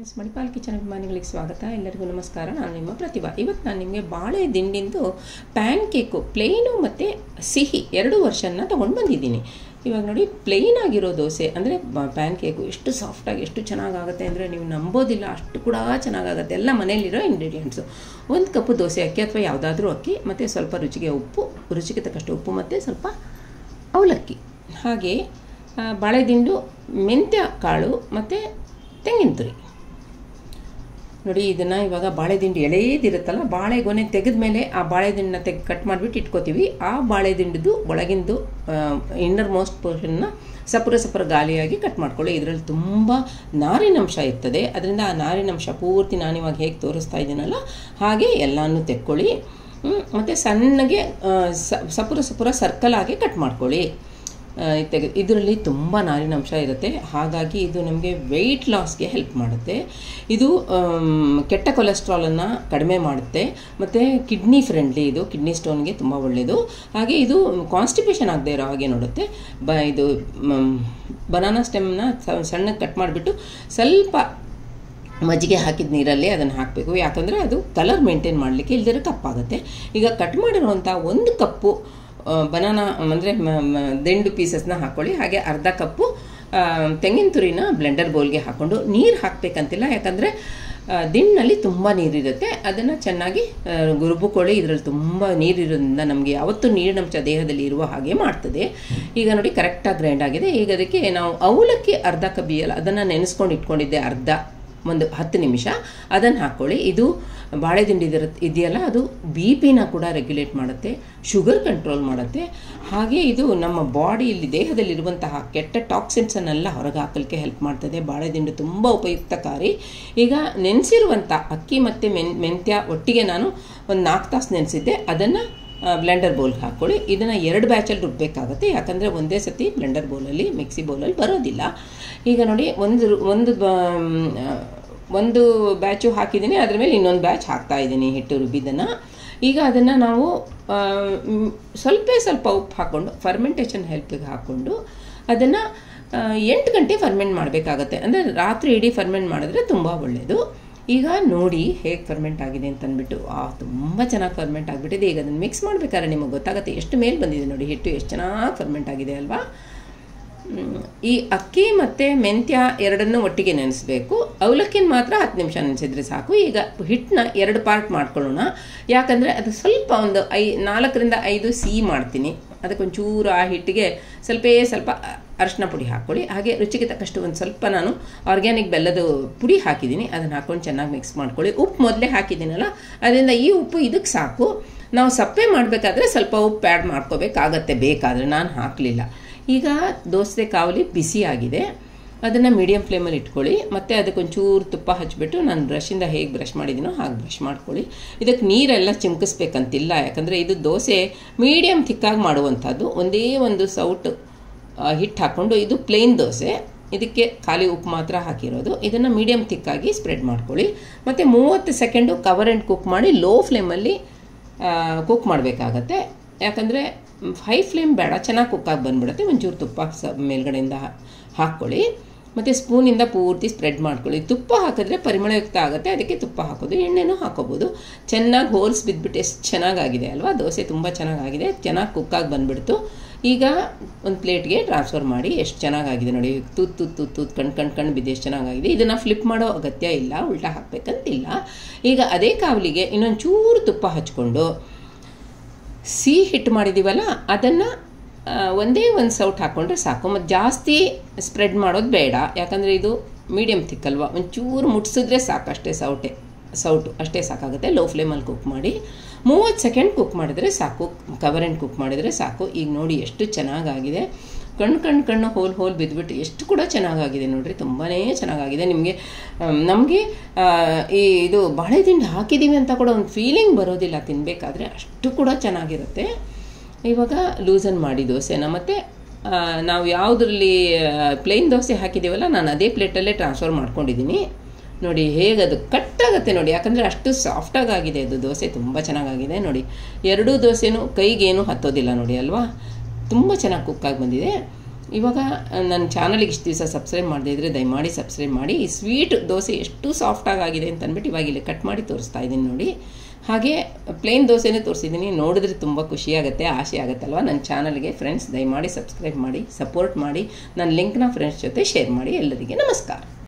friends Manipal kitchen ಅಭಿಮಾನಿಗಳಿಗೆ ಸ್ವಾಗತ ಎಲ್ಲರಿಗೂ ನಮಸ್ಕಾರ ನಾನು ನಿಮ್ಮ ಪ್ರತಿಭಾ ಇವತ್ತು ನಾನು ನಿಮಗೆ ಬಾಳೆ ದಿಂಡಿಂದು ಪ್ಯಾನ್ ಕೇಕು ಪ್ಲೇನು ಮತ್ತು ಸಿಹಿ ಎರಡು ವರ್ಷನ ತೊಗೊಂಡು ಬಂದಿದ್ದೀನಿ ಇವಾಗ ನೋಡಿ ಪ್ಲೇನ್ ಆಗಿರೋ ದೋಸೆ ಅಂದರೆ ಪ್ಯಾನ್ ಕೇಕು ಎಷ್ಟು ಸಾಫ್ಟಾಗಿ ಎಷ್ಟು ಚೆನ್ನಾಗಾಗುತ್ತೆ ಅಂದರೆ ನೀವು ನಂಬೋದಿಲ್ಲ ಅಷ್ಟು ಕೂಡ ಚೆನ್ನಾಗಾಗುತ್ತೆ ಎಲ್ಲ ಮನೇಲಿರೋ ಇಂಗ್ರೀಡಿಯೆಂಟ್ಸು ಒಂದು ಕಪ್ಪು ದೋಸೆ ಅಕ್ಕಿ ಅಥವಾ ಯಾವುದಾದ್ರೂ ಅಕ್ಕಿ ಮತ್ತು ಸ್ವಲ್ಪ ರುಚಿಗೆ ಉಪ್ಪು ರುಚಿಗೆ ತಕ್ಕಷ್ಟು ಉಪ್ಪು ಮತ್ತು ಸ್ವಲ್ಪ ಅವಲಕ್ಕಿ ಹಾಗೆ ಆ, ಬಾಳೆದಿಂಡು ಮೆಂತ್ಯ ಕಾಳು ಮತ್ತು ತೆಂಗಿನ ತುರಿ ನೋಡಿ ಇದನ್ನು ಇವಾಗ ಬಾಳೆದಿಂಡು ಎಳೆಯದಿರುತ್ತಲ್ಲ ಬಾಳೆಗೊನೆ ತೆಗೆದ ಮೇಲೆ ಆ ಬಾಳೆದಿಂಡನ್ನ ತೆಗೆ ಕಟ್ ಮಾಡಿಬಿಟ್ಟು ಇಟ್ಕೋತೀವಿ ಆ ಬಾಳೆದಿಂಡದು ಒಳಗಿಂದು ಇನ್ನರ್ ಮೋಸ್ಟ್ ಪೋರ್ಷನ್ನ ಸಪುರ ಸಪುರ ಗಾಲಿಯಾಗಿ ಕಟ್ ಮಾಡ್ಕೊಳ್ಳಿ ಇದರಲ್ಲಿ ತುಂಬ ನಾರಿನಂಶ ಇರ್ತದೆ ಅದರಿಂದ ಆ ನಾರಿನಂಶ ಪೂರ್ತಿ ನಾನು ಇವಾಗ ಹೇಗೆ ತೋರಿಸ್ತಾ ಇದ್ದೀನಲ್ಲ ಹಾಗೆ ಎಲ್ಲನೂ ತೆಕ್ಕೊಳ್ಳಿ ಮತ್ತು ಸಣ್ಣಗೆ ಆ, ಸ- ಸಪುರ ಸಪುರ ಸರ್ಕಲ್ ಆಗಿ ಕಟ್ ಮಾಡ್ಕೊಳ್ಳಿ ಆ, ತೆಗೆ ಇದರಲ್ಲಿ ತುಂಬ ನಾರಿನಂಶ ಇರುತ್ತೆ ಹಾಗಾಗಿ ಇದು ನಮಗೆ ವೆಯ್ಟ್ ಲಾಸ್ಗೆ ಹೆಲ್ಪ್ ಮಾಡುತ್ತೆ ಇದು ಆಮ್, ಕೆಟ್ಟ ಕೊಲೆಸ್ಟ್ರಾಲನ್ನು ಕಡಿಮೆ ಮಾಡುತ್ತೆ ಮತ್ತು ಕಿಡ್ನಿ ಫ್ರೆಂಡ್ಲಿ ಇದು ಕಿಡ್ನಿ ಸ್ಟೋನ್ಗೆ ತುಂಬ ಒಳ್ಳೆಯದು ಹಾಗೆ ಇದು ಕಾನ್ಸ್ಟಿಪೇಷನ್ ಆಗದೆ ಇರೋ ಹಾಗೆ ನೋಡುತ್ತೆ ಬ ಇದು ಬನಾನಾ ಸ್ಟೆಮ್ನ ಸಣ್ಣಗೆ ಕಟ್ ಮಾಡಿಬಿಟ್ಟು ಸ್ವಲ್ಪ ಮಜ್ಜಿಗೆ ಹಾಕಿದ ನೀರಲ್ಲಿ ಅದನ್ನು ಹಾಕಬೇಕು ಯಾಕಂದರೆ ಅದು ಕಲರ್ ಮೇಂಟೈನ್ ಮಾಡಲಿಕ್ಕೆ ಇಲ್ದಿರೋ ಕಪ್ಪಾಗುತ್ತೆ ಈಗ ಕಟ್ ಮಾಡಿರುವಂಥ ಒಂದು ಕಪ್ಪು ಬನಾನಾ ಅಂದರೆ ದಿಂಡು ಪೀಸಸ್ನ ಹಾಕ್ಕೊಳ್ಳಿ ಹಾಗೆ ಅರ್ಧ ಕಪ್ಪು ಆ, ತೆಂಗಿನ ತುರಿನ ಬ್ಲೆಂಡರ್ ಬೌಲ್ಗೆ ಹಾಕ್ಕೊಂಡು ನೀರು ಹಾಕಬೇಕಂತಿಲ್ಲ ಯಾಕಂದರೆ ದಿಂಡಿನಲ್ಲಿ ತುಂಬ ನೀರಿರುತ್ತೆ ಅದನ್ನು ಚೆನ್ನಾಗಿ ಆ, ರುಬ್ಬಿಕೊಳ್ಳಿ ಇದರಲ್ಲಿ ತುಂಬ ನೀರಿರೋದ್ರಿಂದ ನಮಗೆ ಯಾವತ್ತೂ ನೀರಿನಂಶ ದೇಹದಲ್ಲಿ ಇರುವ ಹಾಗೆ ಮಾಡ್ತದೆ ಈಗ ನೋಡಿ ಕರೆಕ್ಟಾಗಿ ಗ್ರೈಂಡ್ ಆಗಿದೆ ಈಗ ಅದಕ್ಕೆ ನಾವು ಅವಲಕ್ಕಿ ಅರ್ಧ ಕಬ್ಬಿಯಲ್ಲ ಅದನ್ನು ನೆನೆಸ್ಕೊಂಡು ಇಟ್ಕೊಂಡಿದ್ದೆ ಅರ್ಧ ಒಂದು ಹತ್ತು ನಿಮಿಷ ಅದನ್ನು ಹಾಕ್ಕೊಳ್ಳಿ ಇದು ಬಾಳೆದಿಂಡು ಇದರ ಇದೆಯಲ್ಲ ಅದು ಬಿ ಪಿನ ಕೂಡ ರೆಗ್ಯುಲೇಟ್ ಮಾಡುತ್ತೆ ಶುಗರ್ ಕಂಟ್ರೋಲ್ ಮಾಡುತ್ತೆ ಹಾಗೆ ಇದು ನಮ್ಮ ಬಾಡಿಯಲ್ಲಿ ದೇಹದಲ್ಲಿರುವಂತಹ ಕೆಟ್ಟ ಟಾಕ್ಸಿನ್ಸನ್ನೆಲ್ಲ ಹೊರಗೆ ಹಾಕಲಿಕ್ಕೆ ಹೆಲ್ಪ್ ಮಾಡ್ತದೆ ಬಾಳೆದಿಂಡು ತುಂಬ ಉಪಯುಕ್ತಕಾರಿ ಈಗ ನೆನೆಸಿರುವಂಥ ಅಕ್ಕಿ ಮತ್ತು ಮೆನ್ ಮೆಂತ್ಯ ಒಟ್ಟಿಗೆ ನಾನು ಒಂದು ನಾಲ್ಕು ತಾಸು ನೆನೆಸಿದ್ದೆ ಅದನ್ನು ಬ್ಲೆಂಡರ್ ಬೌಲ್ಗೆ ಹಾಕ್ಕೊಳ್ಳಿ ಇದನ್ನು ಎರಡು ಬ್ಯಾಚಲ್ಲಿ ರುಬ್ಬಬೇಕಾಗತ್ತೆ ಯಾಕಂದರೆ ಒಂದೇ ಸತಿ ಬ್ಲೆಂಡರ್ ಬೌಲಲ್ಲಿ ಮಿಕ್ಸಿ ಬೌಲಲ್ಲಿ ಬರೋದಿಲ್ಲ ಈಗ ನೋಡಿ ಒಂದು ರು- ಒಂದು ಬ- ಆ, ಒಂದು ಬ್ಯಾಚು ಹಾಕಿದ್ದೀನಿ ಅದ್ರ ಮೇಲೆ ಇನ್ನೊಂದು ಬ್ಯಾಚ್ ಹಾಕ್ತಾ ಇದ್ದೀನಿ ಹಿಟ್ಟು ರುಬ್ಬಿದ್ದನ್ನು ಈಗ ಅದನ್ನು ನಾವು ಆ, ಮ್, ಸ್ವಲ್ಪ ಸ್ವಲ್ಪ ಉಪ್ಪು ಹಾಕ್ಕೊಂಡು ಫರ್ಮೆಂಟೇಷನ್ ಹೆಲ್ಪಿಗೆ ಹಾಕ್ಕೊಂಡು ಅದನ್ನು ಎಂಟು ಗಂಟೆ ಫರ್ಮೆಂಟ್ ಮಾಡಬೇಕಾಗತ್ತೆ ಅಂದರೆ ರಾತ್ರಿ ಇಡೀ ಫರ್ಮೆಂಟ್ ಮಾಡಿದ್ರೆ ತುಂಬ ಒಳ್ಳೆಯದು ಈಗ ನೋಡಿ ಹೇಗೆ ಫರ್ಮೆಂಟ್ ಆಗಿದೆ ಅಂತ ಅಂದ್ಬಿಟ್ಟು ಆ ತುಂಬ ಚೆನ್ನಾಗಿ ಫರ್ಮೆಂಟ್ ಆಗಿಬಿಟ್ಟಿದೆ ಈಗ ಅದನ್ನು ಮಿಕ್ಸ್ ಮಾಡಬೇಕಾದ್ರೆ ನಿಮಗೆ ಗೊತ್ತಾಗುತ್ತೆ ಎಷ್ಟು ಮೇಲೆ ಬಂದಿದೆ ನೋಡಿ ಹಿಟ್ಟು ಎಷ್ಟು ಚೆನ್ನಾಗಿ ಫರ್ಮೆಂಟ್ ಆಗಿದೆ ಅಲ್ವಾ ಮ್, ಈ ಅಕ್ಕಿ ಮತ್ತು ಮೆಂತ್ಯ ಎರಡನ್ನೂ ಒಟ್ಟಿಗೆ ನೆನೆಸ್ಬೇಕು ಅವಲಕ್ಕಿನ ಮಾತ್ರ ಹತ್ತು ನಿಮಿಷ ನೆನೆಸಿದ್ರೆ ಸಾಕು ಈಗ ಹಿಟ್ಟನ್ನ ಎರಡು ಪಾರ್ಟ್ ಮಾಡ್ಕೊಳ್ಳೋಣ ಯಾಕಂದರೆ ಅದು ಸ್ವಲ್ಪ ಒಂದು ಐ ನಾಲ್ಕರಿಂದ ಐದು ಸಿಹಿ ಮಾಡ್ತೀನಿ ಅದಕ್ಕೊಂಚೂರು ಆ ಹಿಟ್ಟಿಗೆ ಸ್ವಲ್ಪೇ ಸ್ವಲ್ಪ ಅರಿಶಿನ ಪುಡಿ ಹಾಕ್ಕೊಳ್ಳಿ ಹಾಗೆ ರುಚಿಗೆ ತಕ್ಕಷ್ಟು ಒಂದು ಸ್ವಲ್ಪ ನಾನು ಆರ್ಗ್ಯಾನಿಕ್ ಬೆಲ್ಲದ ಪುಡಿ ಹಾಕಿದ್ದೀನಿ ಅದನ್ನು ಹಾಕ್ಕೊಂಡು ಚೆನ್ನಾಗಿ ಮಿಕ್ಸ್ ಮಾಡ್ಕೊಳ್ಳಿ ಉಪ್ಪು ಮೊದಲೇ ಹಾಕಿದ್ದೀನಲ್ಲ ಅದರಿಂದ ಈ ಉಪ್ಪು ಇದಕ್ಕೆ ಸಾಕು ನಾವು ಸಪ್ಪೆ ಮಾಡಬೇಕಾದ್ರೆ ಸ್ವಲ್ಪ ಉಪ್ಪು ಆ್ಯಡ್ ಮಾಡ್ಕೋಬೇಕಾಗತ್ತೆ ಬೇಕಾದರೆ ನಾನು ಹಾಕಲಿಲ್ಲ ಈಗ ದೋಸೆ ಕಾವಲಿ ಬಿಸಿ ಆಗಿದೆ ಅದನ್ನು ಮೀಡಿಯಮ್ ಫ್ಲೇಮಲ್ಲಿ ಇಟ್ಕೊಳ್ಳಿ ಮತ್ತು ಅದಕ್ಕೊಂಚೂರು ತುಪ್ಪ ಹಚ್ಬಿಟ್ಟು ನಾನು ಬ್ರಷಿಂದ ಹೇಗೆ ಬ್ರಷ್ ಮಾಡಿದ್ದೀನೋ ಹಾಗೆ ಬ್ರಷ್ ಮಾಡ್ಕೊಳ್ಳಿ ಇದಕ್ಕೆ ನೀರೆಲ್ಲ ಚಿಮ್ಕಿಸ್ಬೇಕಂತಿಲ್ಲ ಯಾಕಂದರೆ ಇದು ದೋಸೆ ಮೀಡಿಯಮ್ ಥಿಕ್ಕಾಗಿ ಮಾಡುವಂಥದ್ದು ಒಂದೇ ಒಂದು ಸೌಟು ಆ, ಹಿಟ್ಟು ಹಾಕ್ಕೊಂಡು ಇದು ಪ್ಲೇನ್ ದೋಸೆ ಇದಕ್ಕೆ ಖಾಲಿ ಉಪ್ಪು ಮಾತ್ರ ಹಾಕಿರೋದು ಇದನ್ನು ಮೀಡಿಯಮ್ ಥಿಕ್ಕಾಗಿ ಸ್ಪ್ರೆಡ್ ಮಾಡ್ಕೊಳ್ಳಿ ಮತ್ತು ಮೂವತ್ತು ಸೆಕೆಂಡು ಕವರ್ ಆ್ಯಂಡ್ ಕುಕ್ ಮಾಡಿ ಲೋ ಫ್ಲೇಮಲ್ಲಿ ಕುಕ್ ಮಾಡಬೇಕಾಗತ್ತೆ ಯಾಕಂದರೆ ಹೈ ಫ್ಲೇಮ್ ಬೇಡ ಚೆನ್ನಾಗಿ ಕುಕ್ಕಾಗಿ ಬಂದ್ಬಿಡುತ್ತೆ ಒಂಚೂರು ತುಪ್ಪ ಸ ಮೇಲ್ಗಡೆಯಿಂದ ಹಾ- ಹಾಕ್ಕೊಳ್ಳಿ ಮತ್ತು ಸ್ಪೂನಿಂದ ಪೂರ್ತಿ ಸ್ಪ್ರೆಡ್ ಮಾಡ್ಕೊಳ್ಳಿ ತುಪ್ಪ ಹಾಕಿದ್ರೆ ಪರಿಮಳಯುಕ್ತ ಆಗುತ್ತೆ ಅದಕ್ಕೆ ತುಪ್ಪ ಹಾಕೋದು ಎಣ್ಣೆನೂ ಹಾಕೋಬೋದು ಚೆನ್ನಾಗಿ ಹೋಲ್ಸ್ ಬಿದ್ದುಬಿಟ್ಟು ಎಷ್ಟು ಚೆನ್ನಾಗಾಗಿದೆ ಅಲ್ವಾ ದೋಸೆ ತುಂಬ ಚೆನ್ನಾಗಾಗಿದೆ ಚೆನ್ನಾಗಿ ಕುಕ್ಕಾಗಿ ಬಂದುಬಿಡ್ತು ಈಗ ಒಂದು ಪ್ಲೇಟ್ಗೆ ಟ್ರಾನ್ಸ್ಫರ್ ಮಾಡಿ ಎಷ್ಟು ಚೆನ್ನಾಗಾಗಿದೆ ನೋಡಿ ತೂತ್ ತೂತ್ ತೂತ್ ತೂತ್ ಕಣ್ ಕಣ್ ಕಣ್ ಬಿದ್ದು ಎಷ್ಟು ಚೆನ್ನಾಗಾಗಿದೆ ಇದನ್ನು ಫ್ಲಿಪ್ ಮಾಡೋ ಅಗತ್ಯ ಇಲ್ಲ ಉಲ್ಟಾ ಹಾಕಬೇಕಂತಿಲ್ಲ ಈಗ ಅದೇ ಕಾವಲಿಗೆ ಇನ್ನೊಂದು ಚೂರು ತುಪ್ಪ ಹಚ್ಕೊಂಡು ಸಿಹಿ ಹಿಟ್ಟು ಮಾಡಿದ್ದೀವಲ್ಲ ಅದನ್ನು ಒಂದೇ ಒಂದು ಸೌಟ್ ಹಾಕ್ಕೊಂಡ್ರೆ ಸಾಕು ಮತ್ತು ಜಾಸ್ತಿ ಸ್ಪ್ರೆಡ್ ಮಾಡೋದು ಬೇಡ ಯಾಕಂದರೆ ಇದು ಮೀಡಿಯಮ್ ತಿಕ್ಕಲ್ವ ಒಂಚೂರು ಮುಟ್ಸಿದ್ರೆ ಸಾಕು ಅಷ್ಟೇ ಸೌಟೆ ಸೌಟು ಅಷ್ಟೇ ಸಾಕಾಗುತ್ತೆ ಲೋ ಫ್ಲೇಮಲ್ಲಿ ಕುಕ್ ಮಾಡಿ ಮೂವತ್ತು ಸೆಕೆಂಡ್ ಕುಕ್ ಮಾಡಿದರೆ ಸಾಕು ಕವರ್ ಆ್ಯಂಡ್ ಕುಕ್ ಮಾಡಿದರೆ ಸಾಕು ಈಗ ನೋಡಿ ಎಷ್ಟು ಚೆನ್ನಾಗಾಗಿದೆ ಕಣ್ಣು ಕಣ್ಣು ಕಣ್ಣು ಹೋಲ್ ಹೋಲ್ ಬಿದ್ದುಬಿಟ್ಟು ಎಷ್ಟು ಕೂಡ ಚೆನ್ನಾಗಾಗಿದೆ ನೋಡ್ರಿ ತುಂಬಾ ಚೆನ್ನಾಗಾಗಿದೆ ನಿಮಗೆ ನಮಗೆ ಈ ಇದು ಬಾಳೆದಿಂಡು ಹಾಕಿದ್ದೀವಿ ಅಂತ ಕೂಡ ಒಂದು ಫೀಲಿಂಗ್ ಬರೋದಿಲ್ಲ ತಿನ್ನಬೇಕಾದ್ರೆ ಅಷ್ಟು ಕೂಡ ಚೆನ್ನಾಗಿರುತ್ತೆ ಇವಾಗ ಲೂಸನ್ ಮಾಡಿ ದೋಸೆನ ಮತ್ತು ನಾವು ಯಾವುದರಲ್ಲಿ ಪ್ಲೇನ್ ದೋಸೆ ಹಾಕಿದ್ದೀವಲ್ಲ ನಾನು ಅದೇ ಪ್ಲೇಟಲ್ಲೇ ಟ್ರಾನ್ಸ್ಫರ್ ಮಾಡ್ಕೊಂಡಿದ್ದೀನಿ ನೋಡಿ ಹೇಗೆ ಅದು ಕಟ್ಟಾಗುತ್ತೆ ನೋಡಿ ಯಾಕಂದರೆ ಅಷ್ಟು ಸಾಫ್ಟಾಗಿ ಆಗಿದೆ ಅದು ದೋಸೆ ತುಂಬ ಚೆನ್ನಾಗಾಗಿದೆ ನೋಡಿ ಎರಡೂ ದೋಸೆನೂ ಕೈಗೇನು ಹತ್ತೋದಿಲ್ಲ ನೋಡಿ ಅಲ್ವಾ ತುಂಬ ಚೆನ್ನಾಗಿ ಕುಕ್ಕಾಗಿ ಬಂದಿದೆ ಇವಾಗ ನನ್ನ ಚಾನಲಿಗೆ ಇಷ್ಟು ದಿವಸ ಸಬ್ಸ್ಕ್ರೈಬ್ ಮಾಡದೇ ಇದ್ದರೆ ದಯಮಾಡಿ ಸಬ್ಸ್ಕ್ರೈಬ್ ಮಾಡಿ ಈ ಸ್ವೀಟ್ ದೋಸೆ ಎಷ್ಟು ಸಾಫ್ಟಾಗಿ ಆಗಿದೆ ಅಂತ ಅಂದ್ಬಿಟ್ಟು ಇವಾಗ ಇಲ್ಲಿ ಕಟ್ ಮಾಡಿ ತೋರಿಸ್ತಾ ಇದ್ದೀನಿ ನೋಡಿ ಹಾಗೆ ಪ್ಲೇನ್ ದೋಸೆನೇ ತೋರಿಸಿದ್ದೀನಿ ನೋಡಿದ್ರೆ ತುಂಬ ಖುಷಿಯಾಗುತ್ತೆ ಆಸೆ ಆಗುತ್ತಲ್ವ ನನ್ನ ಚಾನಲ್ಗೆ ಫ್ರೆಂಡ್ಸ್ ದಯಮಾಡಿ ಸಬ್ಸ್ಕ್ರೈಬ್ ಮಾಡಿ ಸಪೋರ್ಟ್ ಮಾಡಿ ನನ್ನ ಲಿಂಕ್ನ ಫ್ರೆಂಡ್ಸ್ ಜೊತೆ ಶೇರ್ ಮಾಡಿ ಎಲ್ಲರಿಗೆ ನಮಸ್ಕಾರ